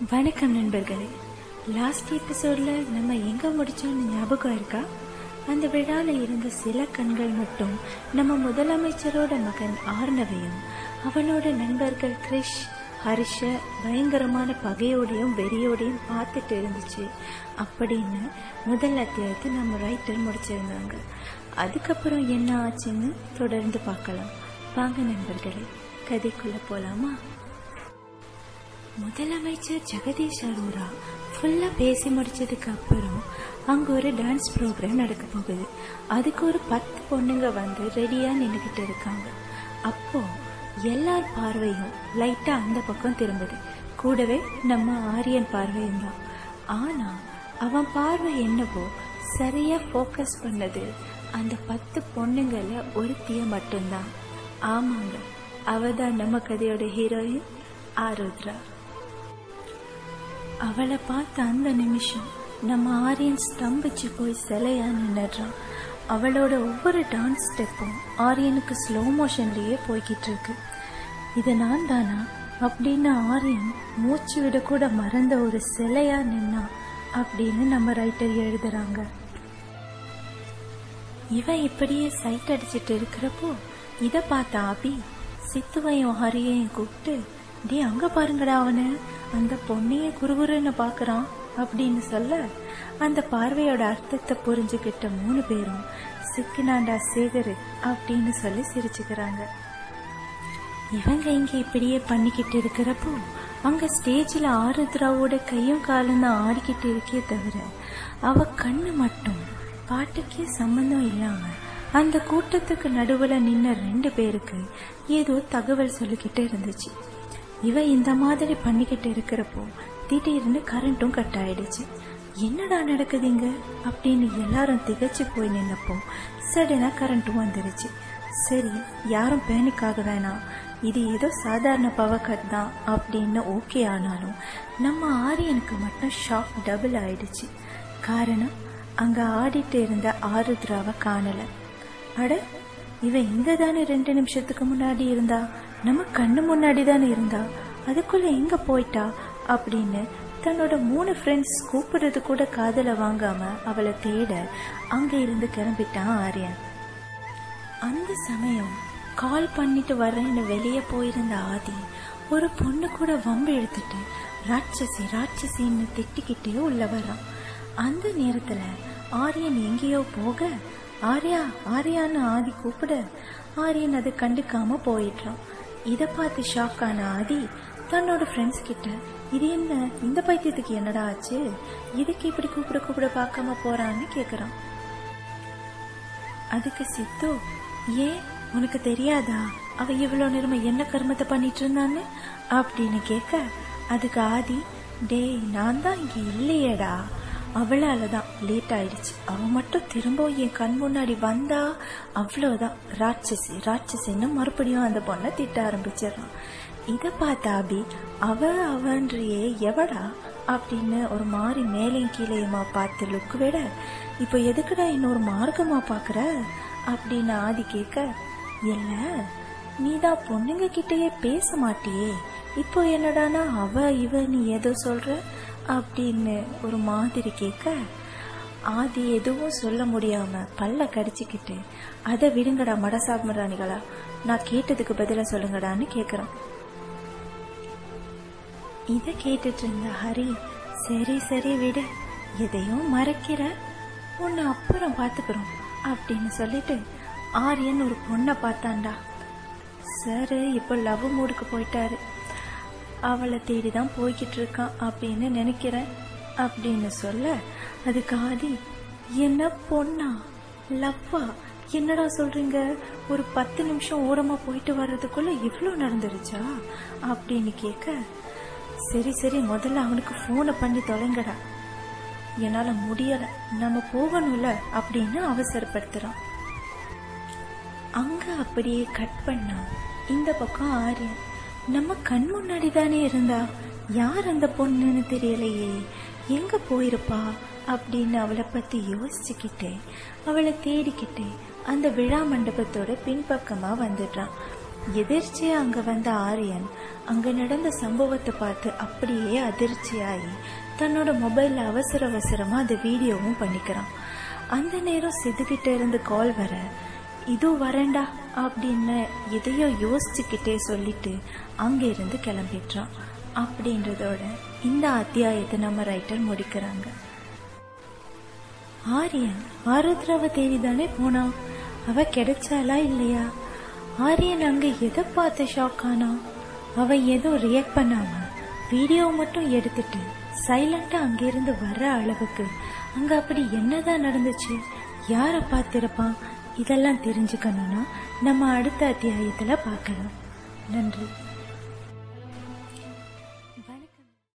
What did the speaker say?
வணக்கம் நண்பர்களே லாஸ்ட் எபிசோட்ல நம்ம எங்க முடிச்சோம்னு ஞாபகம் இருக்கா அந்த விழால இருந்த சில கண்கள் மட்டும் நம்ம முதலமைச்சரோட மகன் ஆர்னவையும் அவனோட நண்பர்கள் கிரிஷ் ஹரிஷ பயங்கரமான பகையோடையும் வெறியோடையும் பார்த்துட்டு இருந்துச்சு அப்படின்னு முதல் அத்தியாயத்தை நம்ம ரைட்டர் முடிச்சிருந்தாங்க அதுக்கப்புறம் என்ன ஆச்சுன்னு தொடர்ந்து பார்க்கலாம் வாங்க நண்பர்களே கதைக்குள்ள போலாமா முதலமைச்சர் ஜெகதீஷ் அரோரா ஃபுல்லா பேசி முடிச்சதுக்கு அப்புறம் அங்க ஒரு டான்ஸ் ப்ரோக்ராம் நடக்க போகுது அதுக்கு ஒரு பத்து பொண்ணுங்க வந்து ரெடியா நின்றுகிட்டு இருக்காங்க அப்போ எல்லார் பார்வையும் லைட்டா அந்த பக்கம் திரும்புது கூடவே நம்ம ஆரியன் பார்வையும் தான் ஆனா அவன் பார்வை என்னவோ சரியா ஃபோக்கஸ் பண்ணது அந்த பத்து பொண்ணுங்கள ஒருத்திய மட்டும்தான் ஆமாங்க அவ தான் நம்ம கதையோட ஹீரோயின் ஆருத்ரா அவளை பார்த்த அந்த நிமிஷம் நம்ம ஆரியன் ஸ்தம்பிச்சு போய் சிலையா நின்னுடுறான் அவளோட ஒவ்வொரு டான்ஸ் ஸ்டெப்பும் ஆரியனுக்கு ஸ்லோ மோஷன்லயே போய்கிட்டு இருக்கு இது நான் தானா அப்படின்னு ஆரியன் மூச்சு விட கூட மறந்த ஒரு சிலையா நின்னா அப்படின்னு நம்ம ரைட்டர் எழுதுறாங்க இவன் இப்படியே சைட் அடிச்சிட்டு இருக்கிறப்போ இத பார்த்த அபி சித்துவையும் ஹரியையும் கூப்பிட்டு டே அங்க பாருங்கடா அவனை அந்த பொண்ணையே குறுகுறுன்னு பாக்குறான் அப்படின்னு சொல்ல அந்த பார்வையோட அர்த்தத்தை புரிஞ்சுக்கிட்ட மூணு பேரும் சிக்கினாண்டா சேகரு அப்படின்னு சொல்லி சிரிச்சுக்கிறாங்க இவங்க இங்க இப்படியே பண்ணிக்கிட்டு இருக்கிறப்போ அங்க ஸ்டேஜ்ல ஆருத்ராவோட கையும் காலும் தான் ஆடிக்கிட்டு இருக்கே தவிர அவ கண்ணு மட்டும் பாட்டுக்கே சம்பந்தம் இல்லாம அந்த கூட்டத்துக்கு நடுவுல நின்ன ரெண்டு பேருக்கு ஏதோ தகவல் சொல்லிக்கிட்டு இருந்துச்சு இவ இந்த மாதிரி பண்ணிக்கிட்டு இருக்கிறப்போ திடீர்னு கரண்ட்டும் கட் ஆயிடுச்சு என்னடா நடக்குதுங்க அப்படின்னு எல்லாரும் திகைச்சு போய் நின்னப்போ சடனா கரண்ட்டும் வந்துருச்சு சரி யாரும் பேனிக் ஆக வேணாம் இது ஏதோ சாதாரண பவர் கட் தான் அப்படின்னு ஓகே ஆனாலும் நம்ம ஆரியனுக்கு மட்டும் ஷாக் டபுள் ஆயிடுச்சு காரணம் அங்க ஆடிட்டு இருந்த ஆருத்ராவை காணல அட இவ இங்க தானே ரெண்டு நிமிஷத்துக்கு முன்னாடி இருந்தா நம்ம கண்ணு முன்னாடி தானே இருந்தா அதுக்குள்ள எங்க போயிட்டா அப்படின்னு தன்னோட மூணு ஃப்ரெண்ட்ஸ் கூப்பிடுறது கூட காதல வாங்காம அவளை தேட அங்க இருந்து கிளம்பிட்டான் ஆரியன் அந்த சமயம் கால் பண்ணிட்டு வரேன்னு வெளியே போயிருந்த ஆதி ஒரு பொண்ணு கூட வம்பு எடுத்துட்டு ராட்சசி ராட்சசின்னு திட்டிக்கிட்டே உள்ள வரான் அந்த நேரத்துல ஆரியன் எங்கேயோ போக ஆர்யா ஆர்யான்னு ஆதி கூப்பிட ஆரியன் அதை கண்டுக்காம போயிடுறான் இதை பார்த்து ஷாக் ஆன ஆதி தன்னோட ஃப்ரெண்ட்ஸ் கிட்ட இது என்ன இந்த பைத்தியத்துக்கு என்னடா ஆச்சு இதுக்கு இப்படி கூப்பிட கூப்பிட பார்க்காம போறான்னு கேக்குறான் அதுக்கு சித்து ஏன் உனக்கு தெரியாதா அவ இவ்வளவு நேரமா என்ன கர்மத்தை பண்ணிட்டு இருந்தான்னு அப்படின்னு கேட்க அதுக்கு ஆதி டேய் நான் தான் இங்க இல்லையேடா அவளால தான் லேட் ஆயிடுச்சு அவ மட்டும் திரும்பவும் என் கண் முன்னாடி வந்தா அவ்வளவுதான் ராட்சசி ராட்சசின்னு மறுபடியும் அந்த பொண்ணை திட்ட ஆரம்பிச்சிடறான் இத பார்த்த அபி அவ அவன்றியே எவடா அப்படின்னு ஒரு மாதிரி மேலையும் கீழையுமா பார்த்து லுக் விட இப்போ எதுக்குடா இன்னொரு மார்க்கமா பாக்குற அப்படின்னு ஆதி கேட்க இல்ல நீதான் பொண்ணுங்க கிட்டயே பேச மாட்டியே இப்போ என்னடானா அவ இவ நீ ஏதோ சொல்ற அப்படின்னு ஒரு மாதிரி கேட்க ஆதி எதுவும் சொல்ல முடியாம பல்ல கடிச்சுக்கிட்டு அதை விடுங்கடா மடசாமராணிகளா நான் கேட்டதுக்கு பதிலா சொல்லுங்கடான்னு கேக்குறான் இத கேட்டுட்டு இருந்த ஹரி சரி சரி விடு எதையும் மறைக்கிற உன்னை அப்புறம் பாத்துக்கிறோம் அப்படின்னு சொல்லிட்டு ஆரியன் ஒரு பொண்ணை பார்த்தான்டா சார் இப்போ லவ் மூடுக்கு போயிட்டாரு அவளை தேடி தான் போய்கிட்டு இருக்கான் அப்படின்னு நினைக்கிறேன் அப்படின்னு சொல்ல அதுக்கு ஆதி என்ன பொண்ணா லவ்வா என்னடா சொல்றீங்க ஒரு பத்து நிமிஷம் ஓரமா போயிட்டு வர்றதுக்குள்ள இவ்வளோ நடந்துருச்சா அப்படின்னு கேட்க சரி சரி முதல்ல அவனுக்கு ஃபோனை பண்ணி தொலைங்கடா என்னால முடியல நம்ம போகணும்ல அப்படின்னு அவசரப்படுத்துறான் அங்க அப்படியே கட் பண்ணா இந்த பக்கம் ஆரியன் நம்ம கண் முன்னாடி தானே இருந்தா யார் அந்த பொண்ணுன்னு தெரியலையே எங்க போயிருப்பா அப்படின்னு அவளை பத்தி யோசிச்சுக்கிட்டே அவளை தேடிக்கிட்டே அந்த விழா மண்டபத்தோட பின்பக்கமா வந்துடுறான் எதிர்ச்சியா அங்க வந்த ஆரியன் அங்க நடந்த சம்பவத்தை பார்த்து அப்படியே அதிர்ச்சியாகி தன்னோட மொபைல்ல அவசர அவசரமா அந்த வீடியோவும் பண்ணிக்கிறான் அந்த நேரம் சிதுகிட்ட இருந்து கால் வர இது வரேன்டா அப்படின்னு எதையோ யோசிச்சுக்கிட்டே சொல்லிட்டு அங்க இருந்து கிளம்பிடுறான் அப்படின்றதோட இந்த அத்தியாயத்தை நம்ம ரைட்டர் முடிக்கிறாங்க ஆரியன் ஆருத்ராவை தேடி தானே போனான் அவ கிடைச்சாலா இல்லையா ஆரியன் அங்க எதை பார்த்து ஷாக் ஆனா அவ ஏதோ ரியாக்ட் பண்ணாம வீடியோ மட்டும் எடுத்துட்டு சைலண்டா அங்கிருந்து வர்ற அளவுக்கு அங்க அப்படி என்னதான் நடந்துச்சு யார பார்த்திருப்பான் இதெல்லாம் தெரிஞ்சுக்கணும்னா நம்ம அடுத்த அத்தியாயத்துல பார்க்கலாம் நன்றி